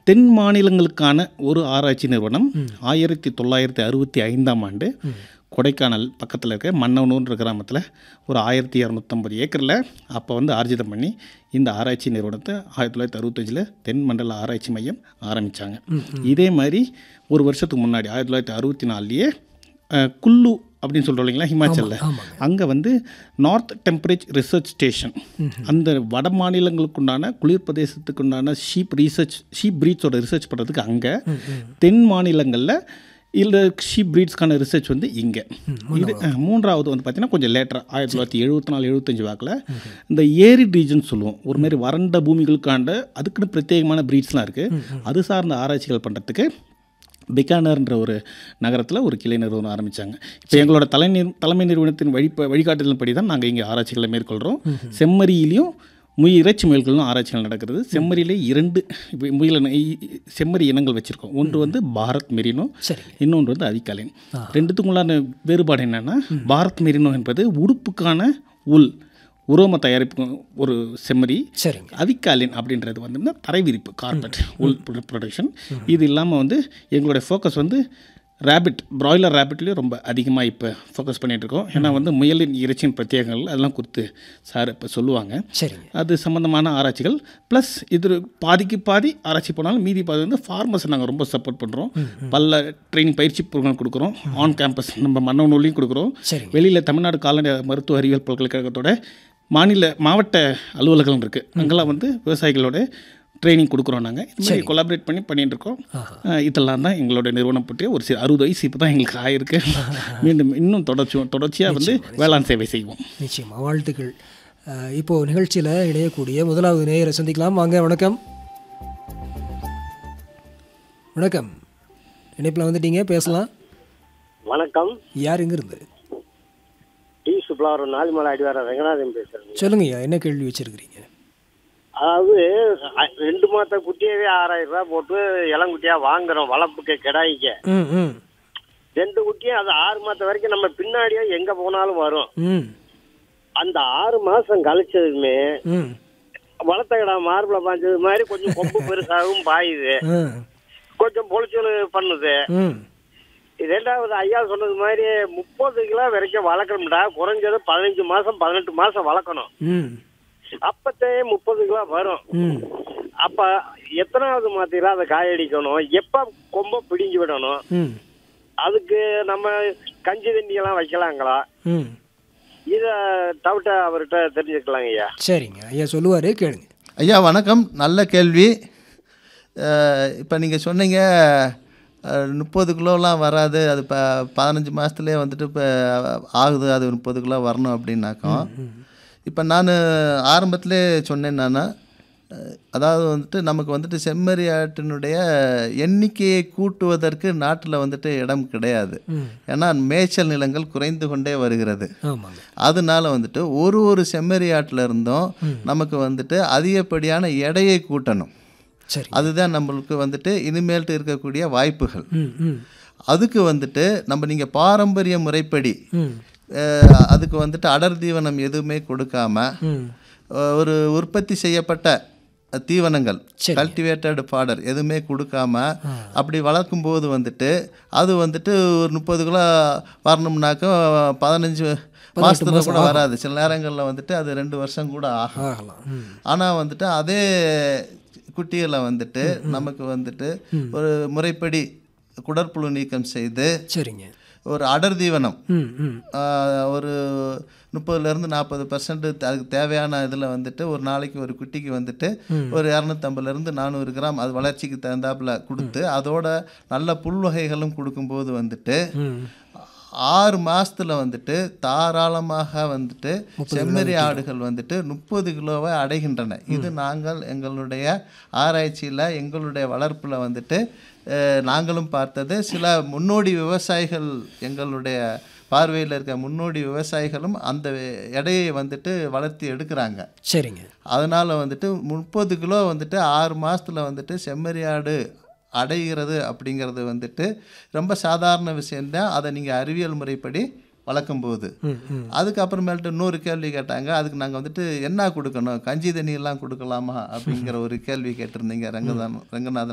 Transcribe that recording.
தென் மாநிலங்களுக்கான ஒரு ஆராய்ச்சி நிறுவனம் ஆயிரத்தி தொள்ளாயிரத்தி அறுபத்தி ஐந்தாம் ஆண்டு கொடைக்கானல் பக்கத்தில் இருக்க மன்னவனூர்ன்ற கிராமத்தில் ஒரு ஆயிரத்தி இரநூத்தம்பது ஏக்கரில் அப்போ வந்து ஆர்ஜிதம் பண்ணி இந்த ஆராய்ச்சி நிறுவனத்தை ஆயிரத்தி தொள்ளாயிரத்தி அறுபத்தஞ்சில் தென் மண்டல ஆராய்ச்சி மையம் ஆரம்பித்தாங்க இதே மாதிரி ஒரு வருஷத்துக்கு முன்னாடி ஆயிரத்தி தொள்ளாயிரத்தி அறுபத்தி நாலுலேயே குல்லு அப்படின்னு சொல்கிறோம் இல்லைங்களா ஹிமாச்சலில் அங்கே வந்து நார்த் டெம்பரேச்சர் ரிசர்ச் ஸ்டேஷன் அந்த வட மாநிலங்களுக்குண்டான குளிர் பிரதேசத்துக்குண்டான ஷீப் ரீசர்ச் ஷீப் ப்ரீட்ஸோட ரிசர்ச் பண்ணுறதுக்கு அங்கே தென் மாநிலங்களில் இல்லை ஷீப் ப்ரீட்ஸ்க்கான ரிசர்ச் வந்து இங்கே இது அஹ், மூன்றாவது வந்து பார்த்தீங்கன்னா கொஞ்சம் லேட்டராக ஆயிரத்தி தொள்ளாயிரத்தி எழுபத்தி நாலு எழுபத்தஞ்சு வாக்கில் இந்த ஏரி ரீஜன் சொல்லுவோம் ஒரு மாதிரி வறண்ட பூமிகளுக்காண்ட அதுக்குன்னு பிரத்யேகமான ப்ரீட்ஸ்லாம் இருக்குது அது சார்ந்த ஆராய்ச்சிகள் பண்ணுறதுக்கு பிகானர்ன்ற ஒரு நகரத்தில் ஒரு கிளை நிறுவனம் ஆரம்பித்தாங்க இப்போ எங்களோட தலை நிறு தலைமை நிறுவனத்தின் வழி வழிகாட்டுதல்படி தான் நாங்கள் இங்கே ஆராய்ச்சிகளை மேற்கொள்கிறோம் செம்மறியிலையும் முய் இறைச்சி முயல்களும் ஆராய்ச்சிகள் நடக்கிறது செம்மறியிலே இரண்டு இப்போ முயல் இன- இ- இ- செம்மறி இனங்கள் வச்சுருக்கோம் ஒன்று வந்து பாரத் மெரினோ சரிங்க இன்னொன்று வந்து அதிகாலின் ரெண்டுத்துக்குள்ளான வேறுபாடு என்னென்னா பாரத் மெரினோ என்பது உடுப்புக்கான உள் உரோம தயாரிப்பு ஒரு செம்மறி சரிங்க அவிக்காலின் அப்படின்றது வந்து தரை விரிப்பு கார்பெட் உள் ப்ரொடக்ஷன் இது இல்லாமல் வந்து எங்களுடைய ஃபோக்கஸ் வந்து ரேபிட் பிராய்லர் ரேபிட்லேயும் ரொம்ப அதிகமாக இப்போ ஃபோக்கஸ் இருக்கோம் ஏன்னா வந்து முயலின் இறைச்சியின் பிரத்யேகங்கள் அதெல்லாம் கொடுத்து சார் இப்போ சொல்லுவாங்க சரிங்க அது சம்மந்தமான ஆராய்ச்சிகள் ப்ளஸ் இது பாதிக்கு பாதி ஆராய்ச்சி போனாலும் மீதி பாதி வந்து ஃபார்மர்ஸை நாங்கள் ரொம்ப சப்போர்ட் பண்ணுறோம் பல ட்ரைனிங் பயிற்சி ப்ரோக்ராம் கொடுக்குறோம் ஆன் கேம்பஸ் நம்ம மன்னவனூர்லையும் கொடுக்குறோம் சரிங்க வெளியில் தமிழ்நாடு கால்நடை மருத்துவ அறிவியல் பல்கலைக்கழகத்தோட மாநில மாவட்ட அலுவலகம் இருக்குது அங்கெல்லாம் வந்து விவசாயிகளோட ட்ரைனிங் கொடுக்குறோம் நாங்கள் இது மாதிரி கொலாபரேட் பண்ணி பண்ணிட்டு இருக்கோம் அஹ் இதெல்லாம் தான் எங்களோட நிறுவனம் பற்றிய ஒரு சில அறுபது வயசு இப்போ தான் எங்களுக்கு ஆயிருக்கு மீண்டும் இன்னும் தொடர்ச்சி தொடர்ச்சியாக வந்து வேளாண் சேவை செய்வோம் நிச்சயமா வாழ்த்துக்கள் அஹ், இப்போ நிகழ்ச்சியில் இணையக்கூடிய முதலாவது நேயரை சந்திக்கலாம் வாங்க வணக்கம் வணக்கம் இணைப்பில் வந்துட்டீங்க பேசலாம் வணக்கம் யார் இருந்து டி சுப்ளாவரம் நாலிமலை அடிவார ரங்கநாதன் பேசுறேங்க சொல்லுங்கய்யா என்ன கேள்வி வச்சிருக்கிறீங்க அதாவது அ- ரெண்டு மாத குட்டியவே ஆறாயிரம் ரூபாய் போட்டு இளங்குட்டியா வாங்குறோம் வளர்ப்புக்கு கிடாய்க்க ம் ம் ரெண்டு குட்டியும் அது ஆறு மாதம் வரைக்கும் நம்ம பின்னாடியே எங்க போனாலும் வரும் ம் அந்த ஆறு மாசம் கழிச்சதுமே ம் வளர்த்த கிடா மார்பிள பாஞ்சது மாதிரி கொஞ்சம் கொம்பு பெருசாகவும் பாயுது ஆ கொஞ்சம் பொழிச்சல் பண்ணுது ம் ரெண்டாவது ஐயா சொன்னது மாதிரி முப்பது கிலோ வரைக்கும் வளர்க்கணும்டா குறைஞ்சது பதினஞ்சு மாசம் பதினெட்டு மாசம் வளர்க்கணும் ம் அப்பத்தே முப்பது கிலோ வரும் ம் அப்ப எத்தனாவது மாத்திரம் அதை காயடிக்கணும் எப்ப கொம்ப பிடிங்கி விடணும் ம் அதுக்கு நம்ம கஞ்சி தண்ணி எல்லாம் வைக்கலாங்களா ம் இத டவுட்ட அவர்கிட்ட தெரிஞ்சுக்கலாங்க ஐயா சரிங்க ஐயா சொல்லுவார் கேளுங்க ஐயா வணக்கம் நல்ல கேள்வி இப்போ நீங்கள் சொன்னீங்க முப்பது கிலோலாம் வராது அது இப்போ பதினஞ்சு மாதத்துலேயே வந்துட்டு இப்போ ஆகுது அது முப்பது கிலோ வரணும் அப்படின்னாக்கோ இப்போ நான் ஆரம்பத்திலே சொன்னேன் நான் அதாவது வந்துட்டு நமக்கு வந்துட்டு செம்மறி ஆட்டினுடைய எண்ணிக்கையை கூட்டுவதற்கு நாட்டில் வந்துட்டு இடம் கிடையாது ஏன்னா மேய்ச்சல் நிலங்கள் குறைந்து கொண்டே வருகிறது ஆமாங்க அதனால வந்துட்டு ஒரு ஒரு செம்மறி ஆட்டுல இருந்தும் நமக்கு வந்துட்டு அதிகப்படியான எடையை கூட்டணும் சரி அதுதான் நம்மளுக்கு வந்துட்டு இனிமேல்ட்டு இருக்கக்கூடிய வாய்ப்புகள் ம் ம் அதுக்கு வந்துட்டு நம்ம நீங்கள் பாரம்பரிய முறைப்படி ம் அஹ், அதுக்கு வந்துட்டு அடர் தீவனம் எதுவுமே கொடுக்காம ம் அஹ், ஒரு உற்பத்தி செய்யப்பட்ட தீவனங்கள் சரி. கல்டிவேட்டட் ஃபாடர் எதுவுமே கொடுக்காம அப்படி வளர்க்கும்போது வந்துட்டு அது வந்துட்டு ஒரு முப்பது கிலோ வரணும்னாக்கா பதினஞ்சு மாசத்துல கூட வராது சில நேரங்களில் வந்துட்டு அது ரெண்டு வருஷம் கூட ஆகும் ஆகலாம் ம் ஆனால் வந்துட்டு அதே குட்டிகளை வந்துட்டு நமக்கு வந்துட்டு ஒரு முறைப்படி குடற்புழு நீக்கம் செய்து சரிங்க ஒரு அடர் தீவனம் ம் ம் ஆஹ், ஒரு முப்பதுலேருந்து நாற்பது பர்சன்ட் அதுக்கு தேவையான இதில் வந்துட்டு ஒரு நாளைக்கு ஒரு குட்டிக்கு வந்துட்டு ஒரு இரநூத்தம்பதுலேருந்து நானூறு கிராம் அது வளர்ச்சிக்கு தகுந்தாப்புல கொடுத்து அதோட நல்ல புல் வகைகளும் கொடுக்கும்போது வந்துட்டு ம் ஆறு மாசத்துல வந்துட்டு தாராளமாக வந்துட்டு செம்மறி ஆடுகள் வந்துட்டு முப்பது கிலோவை அடைகின்றன இது நாங்கள் எங்களுடைய ஆராய்ச்சியில் எங்களுடைய வளர்ப்பில் வந்துட்டு அஹ், நாங்களும் பார்த்தது சில முன்னோடி விவசாயிகள் எங்களுடைய பார்வையில் இருக்க முன்னோடி விவசாயிகளும் அந்த எடையை வந்துட்டு வளர்த்தி எடுக்கிறாங்க சரிங்க அதனால் வந்துட்டு முப்பது கிலோ வந்துட்டு ஆறு மாசத்துல வந்துட்டு செம்மறி ஆடு அடைகிறது அப்படிங்கிறது வந்துட்டு ரொம்ப சாதாரண விஷயம்தான் அதை நீங்கள் அறிவியல் முறைப்படி வளர்க்கும்போது ம் ம் அதுக்கப்புறமேல்ட்டு இன்னொரு கேள்வி கேட்டாங்க அதுக்கு நாங்கள் வந்துட்டு என்ன கொடுக்கணும் கஞ்சி தண்ணி எல்லாம் கொடுக்கலாமா அப்படிங்கிற ஒரு கேள்வி கேட்டிருந்தீங்க ரங்கநாதன் ரங்கநாதன்